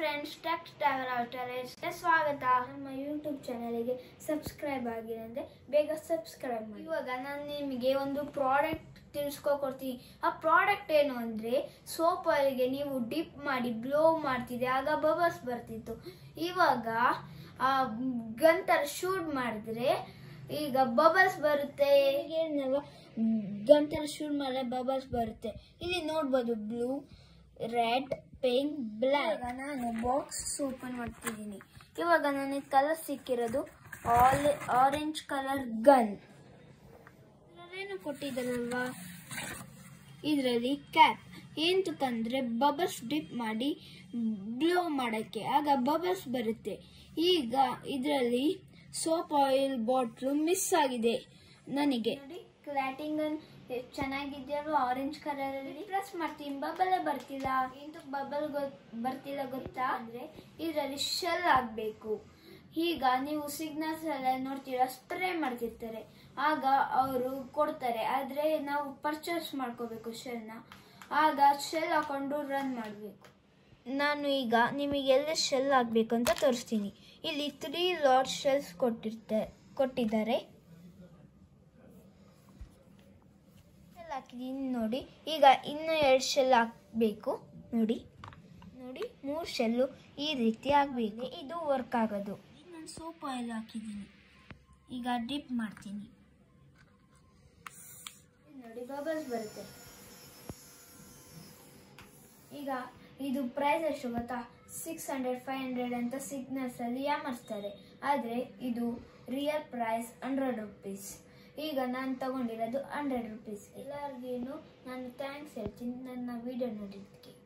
friends tech travel ಸ್ವಾಗತ ನಮ್ಮ YouTube ಚಾನಲಿಗೆ subscribe ಆಗಿರಂದ್ರೆ ಬೇಗ ಸಬ್ಸ್ಕ್ರೈಬ್ ಮಾಡಿ ಇವಾಗ ನಾನು ನಿಮಗೆ ಒಂದು ಪ್ರಾಡಕ್ಟ್ ತಿಳಿಸ್ಕೊಡ್ತೀನಿ ಆ ಪ್ರಾಡಕ್ಟ್ ಏನು ಅಂದರೆ ಸೋಪ್ ಆಯಿಲ್ಗೆ ನೀವು ಡಿಪ್ ಮಾಡಿ ಬ್ಲೋ ಮಾಡ್ತಿದ್ದೆ ಆಗ ಬಬಲ್ಸ್ ಬರ್ತಿತ್ತು ಇವಾಗ ಆ ಗನ್ ಥರ ಶೂಟ್ ಮಾಡಿದ್ರೆ ಈಗ ಬಬಲ್ಸ್ ಬರುತ್ತೆ ಏನಲ್ಲ ಗನ್ ಥರ ಶೂಟ್ ಮಾಡಿದ್ರೆ ಬಬಲ್ಸ್ ಬರುತ್ತೆ ಇಲ್ಲಿ ನೋಡ್ಬೋದು ಬ್ಲೂ ರೆಡ್ ಪಿಂಕ್ ಬ್ಲ್ಯಾಕ್ ನಾನು ಬಾಕ್ಸ್ ಓಪನ್ ಮಾಡ್ತಿದ್ದೀನಿ ಇವಾಗ ನನಗೆ ಕಲರ್ ಸಿಕ್ಕಿರೋದು ಆಲ್ ಆರೆಂಜ್ ಕಲರ್ ಗನ್ ಏನು ಕೊಟ್ಟಿದ್ದಾರಲ್ವಾ ಇದರಲ್ಲಿ ಕ್ಯಾಪ್ ಏನಂತಂದ್ರೆ ಬಬಲ್ಸ್ ಡಿಪ್ ಮಾಡಿ ಬ್ಲೋ ಮಾಡೋಕ್ಕೆ ಆಗ ಬಬಲ್ಸ್ ಬರುತ್ತೆ ಈಗ ಇದರಲ್ಲಿ ಸೋಪ್ ಆಯಿಲ್ ಬಾಟ್ಲು ಮಿಸ್ ಆಗಿದೆ ನನಗೆ ನೋಡಿ ಕ್ಲಾಟಿಂಗ್ ಚೆನ್ನಾಗಿದೆಯಲ್ವ ಆರೆಂಜ್ ಕಲರ್ ಅಲ್ಲಿ ಪ್ರೆಸ್ ಮಾಡ್ತೀನಿ ಬಬಲ್ ಬರ್ತಿಲ್ಲ ಎಂದು ಬಬಲ್ ಬರ್ತಿಲ್ಲ ಗೊತ್ತಾ ಅಂದ್ರೆ ಇದರಲ್ಲಿ ಶೆಲ್ ಆಗ್ಬೇಕು ಈಗ ನೀವು ಸಿಗ್ನಲ್ಸ್ ಎಲ್ಲ ನೋಡ್ತೀರಾ ಸ್ಪ್ರೇ ಮಾಡ್ತಿರ್ತಾರೆ ಆಗ ಅವರು ಕೊಡ್ತಾರೆ ಆದ್ರೆ ನಾವು ಪರ್ಚೇಸ್ ಮಾಡ್ಕೋಬೇಕು ಶೆಲ್ನ ಆಗ ಶೆಲ್ ಹಾಕೊಂಡು ರನ್ ಮಾಡಬೇಕು ನಾನು ಈಗ ನಿಮಗೆ ಎಲ್ಲ ಶೆಲ್ ಆಗಬೇಕು ಅಂತ ತೋರಿಸ್ತೀನಿ ಇಲ್ಲಿ ತ್ರೀ ಲಾರ್ಡ್ ಶೆಲ್ಸ್ ಕೊಟ್ಟಿರ್ತಾರೆ ಕೊಟ್ಟಿದ್ದಾರೆ ಶೆಲ್ ಹಾಕಿದ್ದೀನಿ ನೋಡಿ ಈಗ ಇನ್ನೂ ಎರಡು ಶೆಲ್ ಹಾಕಬೇಕು ನೋಡಿ ನೋಡಿ ಮೂರು ಶೆಲ್ಲು ಈ ರೀತಿ ಆಗಬೇಕು ಇದು ವರ್ಕ್ ಆಗೋದು ನಾನು ಸೋಪ್ ಆಯಿಲ್ ಹಾಕಿದ್ದೀನಿ ಈಗ ಡಿಪ್ ಮಾಡ್ತೀನಿ ನೋಡಿ ಬಬಲ್ಸ್ ಬರುತ್ತೆ ಈಗ ಇದು ಪ್ರೈಸ್ ಎಷ್ಟು ಗೊತ್ತಾ ಸಿಕ್ಸ್ ಹಂಡ್ರೆಡ್ ಫೈವ್ ಹಂಡ್ರೆಡ್ ಅಂತ ಸಿಗ್ನಲ್ಸ್ ಅಲ್ಲಿ ಯಾಮರ್ಸ್ತಾರೆ ಆದರೆ ಇದು ರಿಯಲ್ ಪ್ರೈಸ್ ಹಂಡ್ರೆಡ್ ರುಪೀಸ್ ಈಗ ನಾನು ತಗೊಂಡಿರೋದು ಹಂಡ್ರೆಡ್ ರುಪೀಸ್ ಎಲ್ಲರಿಗೇನು ನಾನು ಥ್ಯಾಂಕ್ಸ್ ಹೇಳ್ತೀನಿ ನನ್ನ ವಿಡಿಯೋ ನೋಡಿದ್ದಕ್ಕೆ